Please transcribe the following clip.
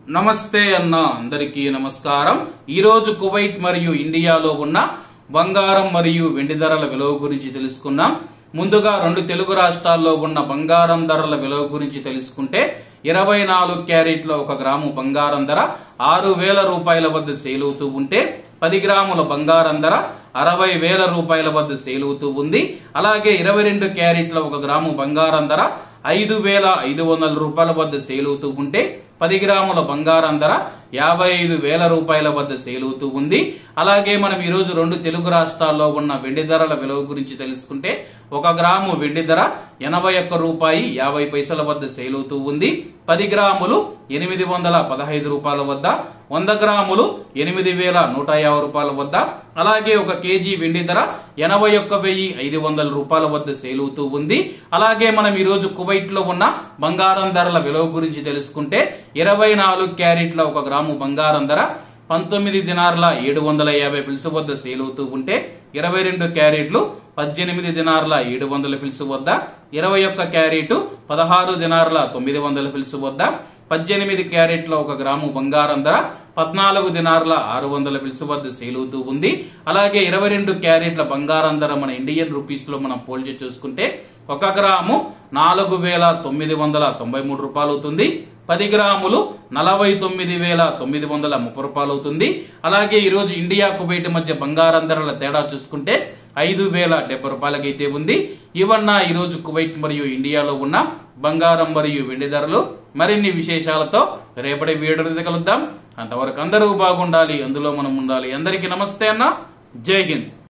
నమస్తే అన్న అందరికీ నమస్కారం ఈ రోజు కువైట్ మరియు ఇండియాలో ఉన్న బంగారం మరియు వెండి ధరల విలువ గురించి తెలుసుకున్నాం ముందుగా రెండు తెలుగు రాష్ట్రాల్లో ఉన్న బంగారం ధరల విలువ గురించి తెలుసుకుంటే ఇరవై నాలుగు క్యారెట్ల ఒక గ్రాము బంగారం ధర ఆరు వేల రూపాయల వద్ద సేల్ అవుతూ ఉంటే పది గ్రాముల బంగారం ధర అరవై వేల రూపాయల వద్ద సేల్ అవుతూ ఉంది అలాగే ఇరవై రెండు క్యారెట్ల ఒక గ్రాము బంగారం ధర ఐదు వేల ఐదు వందల రూపాయల వద్ద సేల్ అవుతూ ఉంటే పది గ్రాముల బంగారం ధర యాభై ఐదు వేల రూపాయల వద్ద సేల్ అవుతూ ఉంది అలాగే మనం ఈ రోజు రెండు తెలుగు రాష్ట్రాల్లో ఉన్న వెండి ధరల విలువ గురించి తెలుసుకుంటే ఒక గ్రాము వెండి ధర ఎనభై ఒక్క రూపాయి యాభై పైసల వద్ద సేల్ అవుతూ ఉంది పది గ్రాములు ఎనిమిది వందల పదహైదు రూపాయల వద్ద వంద గ్రాములు ఎనిమిది వేల నూట యాభై రూపాయల వద్ద అలాగే ఒక కేజీ వెండి ధర ఎనభై ఒక్క వెయ్యి ఐదు వందల రూపాయల వద్ద సేల్ అవుతూ ఉంది అలాగే మనం ఈ రోజు కువైట్ లో ఉన్న బంగారం ధరల విలువ గురించి తెలుసుకుంటే ఇరవై నాలుగు క్యారెట్ల ఒక గ్రాము బంగారం ధర పంతొమ్మిది దినార్ల ఏడు వందల యాభై పిలుసు వద్ద సేల్ అవుతూ ఉంటే ఇరవై రెండు క్యారెట్లు పద్దెనిమిది దినార్ల ఏడు వందల పిలుసు వద్ద ఇరవై ఒక్క క్యారెట్ పదహారు దినార్ల తొమ్మిది వందల పిలుసు వద్ద పద్దెనిమిది క్యారెట్ల ఒక గ్రాము బంగారం ధర పద్నాలుగు దినార్ల ఆరు వందల పిలుసు వద్ద సేల్ అవుతూ ఉంది అలాగే ఇరవై రెండు క్యారెట్ల బంగారం ధర మన ఇండియన్ రూపీస్ లో మనం పోల్చి చూసుకుంటే ఒక గ్రాము నాలుగు వేల తొమ్మిది వందల తొంభై మూడు రూపాయలు అవుతుంది పది గ్రాములు నలభై తొమ్మిది వేల తొమ్మిది వందల ముప్పై రూపాయలు అవుతుంది అలాగే ఈ రోజు ఇండియా కువైట్ మధ్య బంగారం ధరల తేడా చూసుకుంటే ఐదు వేల డెబ్బై రూపాయలకైతే ఉంది ఇవన్న ఈ రోజు కువైట్ మరియు ఇండియాలో ఉన్న బంగారం మరియు వెండి ధరలు మరిన్ని విశేషాలతో రేపటి వీడియో కలుద్దాం అంతవరకు అందరూ బాగుండాలి అందులో మనం ఉండాలి అందరికీ నమస్తే అన్న జై హింద్